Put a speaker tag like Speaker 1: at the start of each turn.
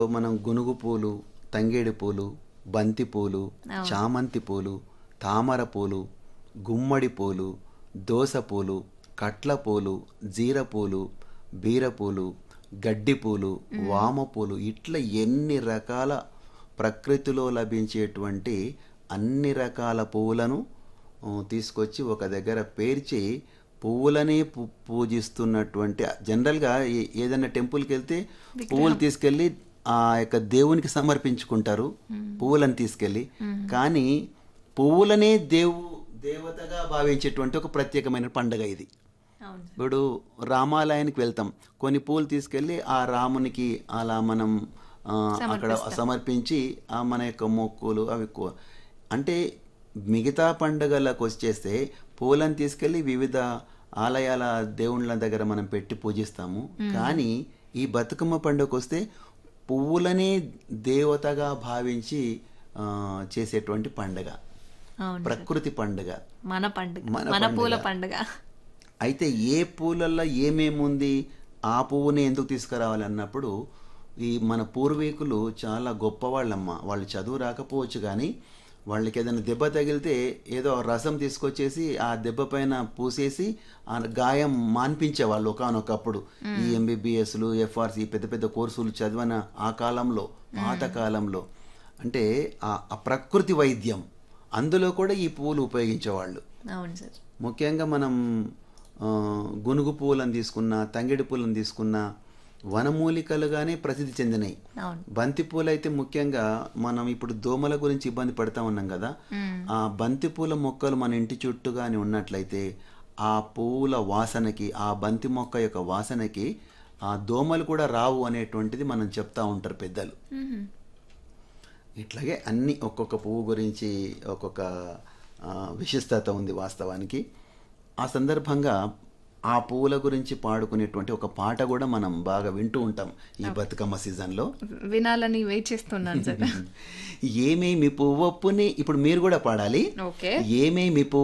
Speaker 1: మనం గునుగు పూలు తంగేడు పూలు బంతి పూలు
Speaker 2: అవును.
Speaker 1: చామంతి పూలు తామర పూలు గుమ్మడి పూలు దోస పూలు కట్ల పూలు జీర పూలు బీర పూలు గడ్డి పూలు వామ పూలు ఇట్లా ఎన్ని రకాల ప్రకృతిలో లభించేటువంటి అన్ని రకాల పువ్వులను ఆ, తీసుకొచ్చి ఒక దగ్గర పేర్చి పువ్వులనే పు- పూజిస్తున్నటువంటి జనరల్గా ఏ- ఏదైనా టెంపుల్కి వెళ్తే పువ్వులు తీసుకెళ్ళి ఆ యొక్క దేవునికి సమర్పించుకుంటారు పువ్వులను తీసుకెళ్ళి కానీ పువ్వులనే దేవు దేవతగా భావించేటువంటి ఒక ప్రత్యేకమైన పండుగ ఇది
Speaker 2: అవును
Speaker 1: ఇప్పుడు రామాలయానికి వెళ్తాం కొన్ని పూలు తీసుకెళ్ళి ఆ రామునికి అలా మనం ఆ, అక్కడ సమర్పించి ఆ మన యొక్క మొక్కులు అవి కో- అంటే మిగతా పండుగలకు వచ్చేస్తే పూలను తీసుకెళ్ళి వివిధ ఆలయాల దేవుళ్ళ దగ్గర మనం పెట్టి పూజిస్తాము కానీ ఈ బతుకమ్మ పండుగకు వస్తే పువ్వులనే దేవతగా భావించి ఆ, చేసేటువంటి పండుగ
Speaker 2: అవును
Speaker 1: ప్రకృతి పండుగ
Speaker 2: మన పండుగ
Speaker 1: మన
Speaker 2: మన పూల
Speaker 1: పండుగ.
Speaker 2: పండుగ
Speaker 1: అయితే ఏ పూలల్లో ఏమేముంది ఆ పువ్వుని ఎందుకు తీసుకురావాలి అన్నప్పుడు ఈ మన పూర్వీకులు చాలా గొప్పవాళ్ళమ్మ వాళ్ళు చదువు రాకపోవచ్చు కానీ వాళ్ళకి ఏదైనా దెబ్బ తగిలితే ఏదో రసం తీసుకొచ్చేసి ఆ దెబ్బ పైన పూసేసి ఆ గాయం మాన్పించేవాళ్ళు ఒకనొకప్పుడు ఈ ఎంబీబీఎస్లు ఎఫ్ఆర్సి పెద్ద పెద్ద కోర్సులు చదివిన ఆ కాలంలో పాత కాలంలో అంటే ఆ ఆ ప్రకృతి వైద్యం అందులో కూడా ఈ పువ్వులు ఉపయోగించేవాళ్ళు
Speaker 2: అవును సార్
Speaker 1: ముఖ్యంగా మనం ఆ, గునుగు పువ్వులను తీసుకున్నా తంగేడి పూలను తీసుకున్నా వనమూలికలుగానే ప్రసిద్ధి చెందినాయి
Speaker 2: అవును
Speaker 1: బంతి పూలు అయితే ముఖ్యంగా మనం ఇప్పుడు దోమల గురించి ఇబ్బంది పడతా ఉన్నాం కదా ఆ బంతి పూల మొక్కలు మన ఇంటి చుట్టూగానే ఉన్నట్లయితే ఆ పువ్వుల వాసనకి ఆ బంతి మొక్క యొక్క వాసనకి ఆ దోమలు కూడా రావు అనేటువంటిది మనం చెప్తా ఉంటారు పెద్దలు
Speaker 2: మ్మ్.
Speaker 1: ఇట్లాగే అన్ని ఒక్కొక్క పువ్వు గురించి ఒక్కొక్క ఆ, విశిష్టత ఉంది వాస్తవానికి ఆ సందర్భంగా ఆ పువ్వుల గురించి పాడుకునేటువంటి ఒక పాట కూడా మనం బాగా వింటూ ఉంటాం ఈ బతుకమ్మ సీజన్లో
Speaker 2: వినాలని వెయిట్ చేస్తున్నాను సార్
Speaker 1: ఏమేమి పువ్వొప్పుని ఇప్పుడు మీరు కూడా పాడాలి
Speaker 2: ఓకే
Speaker 1: ఏమేమి పువ్వు